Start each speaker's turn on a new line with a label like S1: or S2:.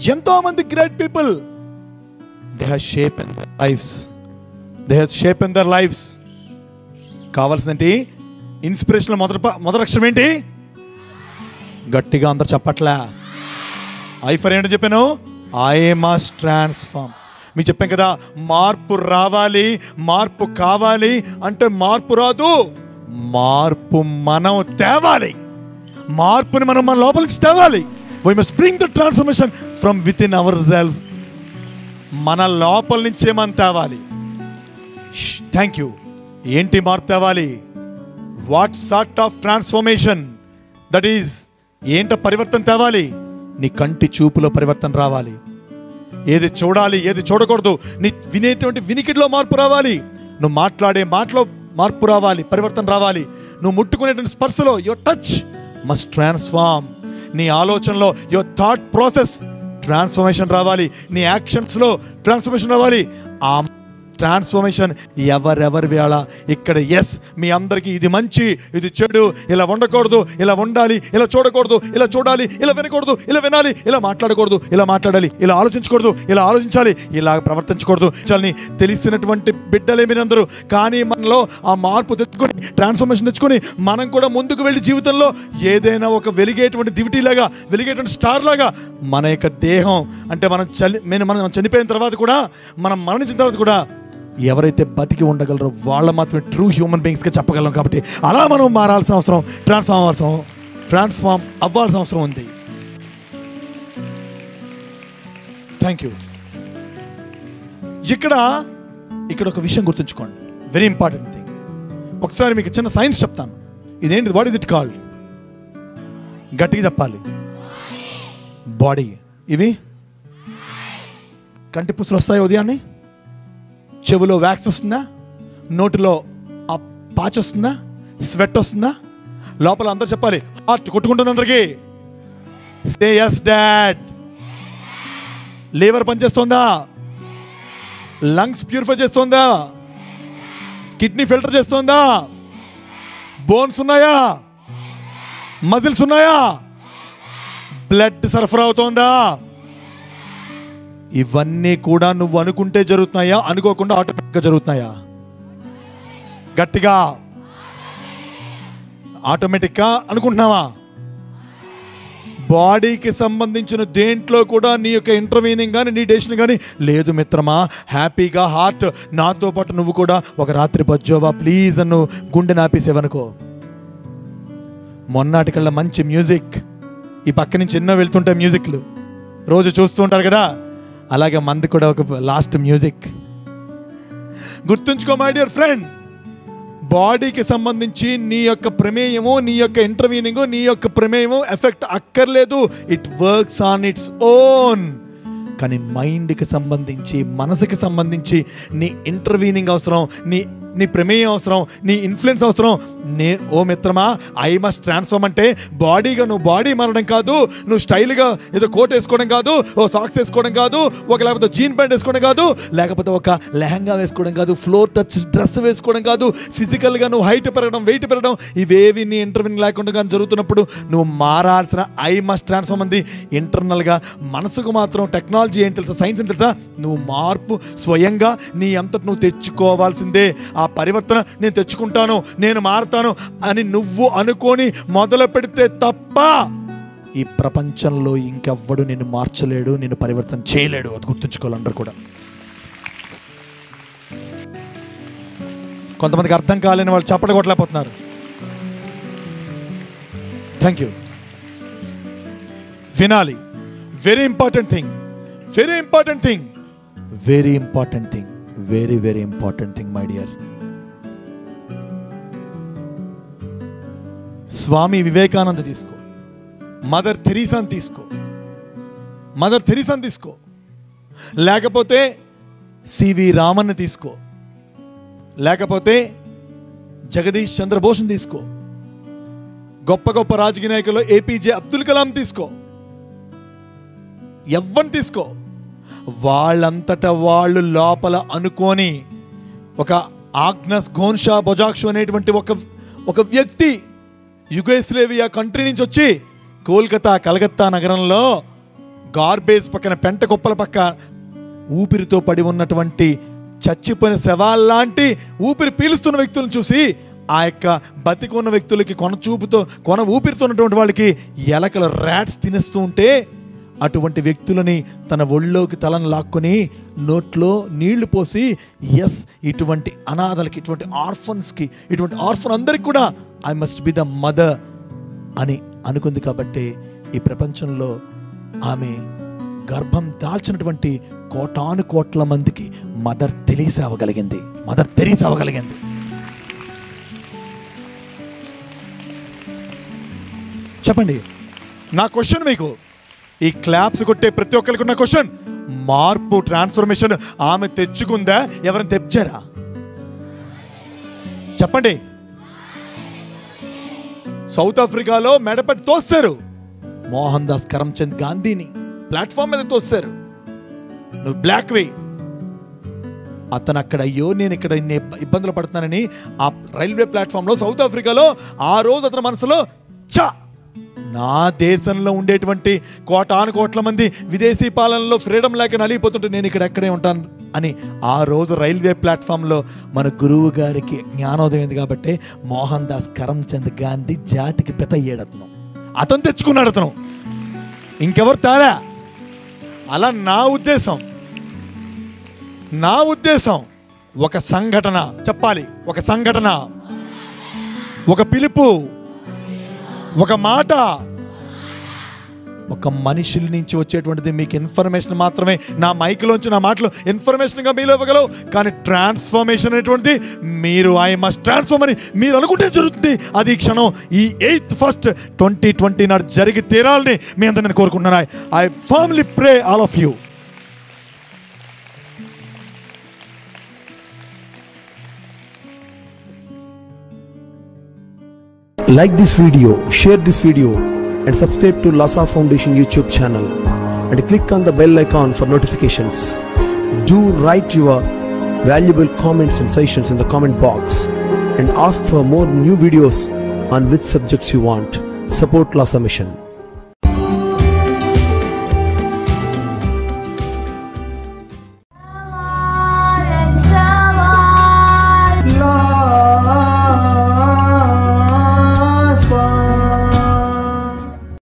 S1: ఎంతో మంది great people they have shape in their lifes they have shape in their lifes కావాల్సినటి inspiration మొదటి ప- మొదటి అక్షరం ఏంటి గట్టిగా అందరు చెప్పట్లే ఐ ఫర్ ఏంటో చెప్పాను ఐ మస్ట్ ట్రాన్స్ఫార్మ్ మీకు చెప్పాం కదా మార్పు రావాలి మార్పు కావాలి అంటే మార్పు రాదు మార్పు మనం తేవాలి మార్పుని మనం మన లోపల నుంచి తేవాలి we must bring the transformation from within our selves మన లోపల నుంచే మనం తేవాలి థ్యాంక్ యూ ఏంటి మార్పు తేవాలి what sort of transformation that is ఏంట పరివర్తన తేవాలి నీ కంటి చూపులో పరివర్తన రావాలి ఏది చూడాలి ఏది చూడకూడదు నీ వినేటువంటి వినికిడిలో మార్పు రావాలి నువ్వు మాట్లాడే మాటలో మార్పు రావాలి పరివర్తన రావాలి నువ్వు ముట్టుకునేటువంటి స్పర్శలో యువర్ టచ్ మస్ట్ ట్రాన్స్ఫార్మ్ నీ ఆలోచనలో యువర్ థాట్ ప్రాసెస్ ట్రాన్స్ఫర్మేషన్ రావాలి నీ యాక్షన్స్లో ట్రాన్స్ఫర్మేషన్ రావాలి ఆ ట్రాన్స్ఫర్మేషన్ ఎవరెవరి వేళ ఇక్కడ ఎస్ మీ అందరికీ ఇది మంచి ఇది చెడు ఇలా ఉండకూడదు ఇలా ఉండాలి ఇలా చూడకూడదు ఇలా చూడాలి ఇలా వినకూడదు ఇలా వినాలి ఇలా మాట్లాడకూడదు ఇలా మాట్లాడాలి ఇలా ఆలోచించకూడదు ఇలా ఆలోచించాలి ఇలా ప్రవర్తించకూడదు చాలని తెలిసినటువంటి బిడ్డలే మీరందరూ కానీ మనలో ఆ మార్పు తెచ్చుకొని ట్రాన్స్ఫర్మేషన్ తెచ్చుకొని మనం కూడా ముందుకు వెళ్ళి జీవితంలో ఏదైనా ఒక వెలిగేటువంటి దివిటీలాగా వెలిగేటువంటి స్టార్ లాగా మన యొక్క దేహం అంటే మనం చలి మేము మనం చనిపోయిన తర్వాత కూడా మనం మరణించిన తర్వాత కూడా ఎవరైతే బతికి ఉండగలరో వాళ్ళ మాత్రమే ట్రూ హ్యూమన్ బీయింగ్స్గా చెప్పగలం కాబట్టి అలా మనం మారాల్సిన అవసరం ట్రాన్స్ఫార్మ్ అవ్వాల్సిన ట్రాన్స్ఫార్మ్ అవ్వాల్సిన అవసరం ఉంది థ్యాంక్ యూ ఇక్కడ ఇక్కడ ఒక విషయం గుర్తుంచుకోండి వెరీ ఇంపార్టెంట్ థింగ్ ఒకసారి మీకు చిన్న సైన్స్ చెప్తాను ఇదేంటి వాట్ ఇస్ ఇట్ కాల్డ్ గట్టిగా చెప్పాలి బాడీ ఇవి కంటి పుసులు వస్తాయి ఉదయాన్నే చెవిలో వ్యాక్స్ వస్తుందా నోటిలో ఆ పాచ్ వస్తుందా స్వెట్ వస్తుందా లోపల అందరు చెప్పాలి హార్ట్ కొట్టుకుంటుంది అందరికి సే ఎస్ డాడ్ లివర్ పనిచేస్తుందా లంగ్స్ ప్యూరిఫై చేస్తుందా కిడ్నీ ఫిల్టర్ చేస్తుందా బోన్స్ ఉన్నాయా మజిల్స్ ఉన్నాయా బ్లడ్ సరఫరా అవుతోందా ఇవన్నీ కూడా నువ్వు అనుకుంటే జరుగుతున్నాయా అనుకోకుండా ఆటోమేటిక్గా జరుగుతున్నాయా గట్టిగా ఆటోమేటిక్గా అనుకుంటున్నావా బాడీకి సంబంధించిన దేంట్లో కూడా నీ యొక్క ఇంటర్వ్యూనింగ్ కానీ నీ డెసిషన్ కానీ లేదు మిత్రమా హ్యాపీగా హార్ట్ నాతో పాటు నువ్వు కూడా ఒక రాత్రి బజ్జోవా ప్లీజ్ అన్ను గుండె నాపేసేవనుకో మొన్నటికల్లా మంచి మ్యూజిక్ ఈ పక్క నుంచి ఎన్నో వెళ్తుంటాయి మ్యూజిక్లు రోజు చూస్తూ ఉంటారు కదా అలాగే మంది కూడా ఒక లాస్ట్ మ్యూజిక్ గుర్తుంచుకో మై డియర్ ఫ్రెండ్ బాడీకి సంబంధించి నీ యొక్క ప్రమేయము నీ యొక్క ఇంటర్వ్యూనింగ్ నీ యొక్క ప్రమేయము ఎఫెక్ట్ అక్కర్లేదు it works on its own కానీ మైండ్కి సంబంధించి మనసుకి సంబంధించి నీ ఇంటర్వ్యూనింగ్ అవసరం నీ నీ ప్రమేయం అవసరం నీ ఇన్ఫ్లుయెన్స్ అవసరం నే ఓ మిత్రమా ఐ మస్ట్ ట్రాన్స్ఫార్మ్ అంటే బాడీగా నువ్వు బాడీ మారడం కాదు నువ్వు స్టైల్గా ఏదో కోట్ వేసుకోవడం కాదు ఓ సాక్స్ వేసుకోవడం కాదు ఒక లేకపోతే జీన్ ప్యాంట్ వేసుకోవడం కాదు లేకపోతే ఒక లెహంగా వేసుకోవడం కాదు ఫ్లోర్ టచ్ డ్రెస్ వేసుకోవడం కాదు ఫిజికల్గా నువ్వు హైట్ పెరగడం వెయిట్ పెరగడం ఇవేవి నీ ఇంటర్వ్యూ లేకుండా కానీ జరుగుతున్నప్పుడు నువ్వు మారాల్సిన ఐ మస్ట్ ట్రాన్స్ఫార్మ్ అంది ఇంటర్నల్గా మనసుకు మాత్రం టెక్నాలజీ ఏంటి తెలుసా సైన్స్ ఏంటి తెలుసా నువ్వు మార్పు స్వయంగా నీ అంతటి నువ్వు తెచ్చుకోవాల్సిందే ఆ పరివర్తన నేను తెచ్చుకుంటాను నేను మారుతాను అని నువ్వు అనుకొని మొదలు పెడితే తప్ప ఈ ప్రపంచంలో ఇంకెవ్వడు నిన్ను మార్చలేడు నిన్ను పరివర్తన చేయలేడు అది గుర్తుంచుకోవాలి అందరూ కూడా కొంతమందికి అర్థం కాలేని వాళ్ళు చప్పట కొట్టలేకపోతున్నారు థ్యాంక్ యూ వినాలి very important thing very important thing very important thing very very important thing my dear Swami Vivekananda తీసుకో మదర్ థెరీసాని తీసుకో మదర్ థెరీసాని తీసుకో లేకపోతే సివి రామన్ తీసుకో లేకపోతే జగదీష్ చంద్రబోస్ని తీసుకో గొప్ప గొప్ప రాజకీయ నాయకులు ఏపీజే అబ్దుల్ కలాం తీసుకో ఎవ్వని తీసుకో వాళ్ళంతట వాళ్ళు లోపల అనుకొని ఒక ఆగ్నస్ ఘోన్షా బొజాక్షు అనేటువంటి ఒక ఒక వ్యక్తి యుగేస్లేవియా కంట్రీ నుంచి వచ్చి కోల్కతా కలకత్తా నగరంలో గార్బేజ్ పక్కన పెంట కుప్పల పక్క ఊపిరితో పడి ఉన్నటువంటి చచ్చిపోయిన శవాల్లాంటి ఊపిరి పీలుస్తున్న వ్యక్తులను చూసి ఆ యొక్క బతికి ఉన్న వ్యక్తులకి కొన చూపుతో కొన ఊపిరితో ఉన్నటువంటి వాళ్ళకి ఎలకలు ర్యాట్స్ తినేస్తూ ఉంటే అటువంటి వ్యక్తులని తన ఒళ్ళోకి తలను లాక్కొని నోట్లో నీళ్లు పోసి ఎస్ ఇటువంటి అనాథలకి ఇటువంటి ఆర్ఫన్స్కి ఇటువంటి ఆర్ఫన్ అందరికి కూడా I must be the mother అని అనుకుంది కాబట్టి ఈ ప్రపంచంలో ఆమె గర్భం దాల్చినటువంటి కోటాను కోట్ల మందికి మదర్ తెరీసా అవ్వగలిగింది మదర్ తెరీసా అవ్వగలిగింది చెప్పండి నా క్వశ్చన్ మీకు ఈ క్లాప్స్ కొట్టే ప్రతి ఒక్కరికి ఉన్న క్వశ్చన్ మార్పు ట్రాన్స్ఫర్మేషన్ ఆమె తెచ్చుకుందా ఎవరైనా తెచ్చారా చెప్పండి సౌత్ ఆఫ్రికాలో మెడపట్టి తోస్తారు మోహన్ దాస్ కరమ్చంద్ గాంధీని ప్లాట్ఫామ్ మీద తోస్తారు నువ్వు బ్లాక్ వే అతను అక్కడ అయ్యో నేను ఇక్కడ ఇన్ని ఇబ్బ- ఇబ్బందులు పడుతున్నానని ఆ రైల్వే ప్లాట్ఫామ్లో సౌత్ ఆఫ్రికాలో ఆ రోజు అతని మనసులో చా నా దేశంలో ఉండేటువంటి కోటాను కోట్ల మంది విదేశీ పాలనలో ఫ్రీడమ్ లేక నలిగిపోతుంటే నేను ఇక్కడ ఎక్కడే ఉంటాను అని ఆ రోజు రైల్వే ప్లాట్ఫామ్లో మన గురువు గారికి జ్ఞానోదయం అయింది కాబట్టి మోహన్ దాస్ కరమ్చంద్ గాంధీ జాతికి పెద్ద అయ్యాడు అతను అతను తెచ్చుకున్నాడు అతను ఇంకెవరు తేడా అలా నా ఉద్దేశం నా ఉద్దేశం ఒక సంఘటన చెప్పాలి ఒక సంఘటన ఒక పిలుపు ఒక మాట ఒక మనుషుల నుంచి వచ్చేటువంటిది మీకు ఇన్ఫర్మేషన్ మాత్రమే నా మైక్లోంచి నా మాటలు ఇన్ఫర్మేషన్గా మీలో ఇవ్వగలవు కానీ ట్రాన్స్ఫర్మేషన్ అనేటువంటిది మీరు ఐ మస్ట్ ట్రాన్స్ఫర్మ్ అని మీరు అనుకుంటే జరుగుతుంది అది ఈ క్షణం ఈ ఎయిత్ ఫస్ట్ ట్వంటీ ట్వంటీ నాడు జరిగి తీరాలని మీ అందరూ నేను కోరుకుంటున్నాను I formally pray all of you
S2: Like this video, share this video, and subscribe to Lhasa Foundation YouTube channel. And click on the bell icon for notifications. Do write your valuable comments and suggestions in the comment box. And ask for more new videos on which subjects you want. Support Lhasa Mission.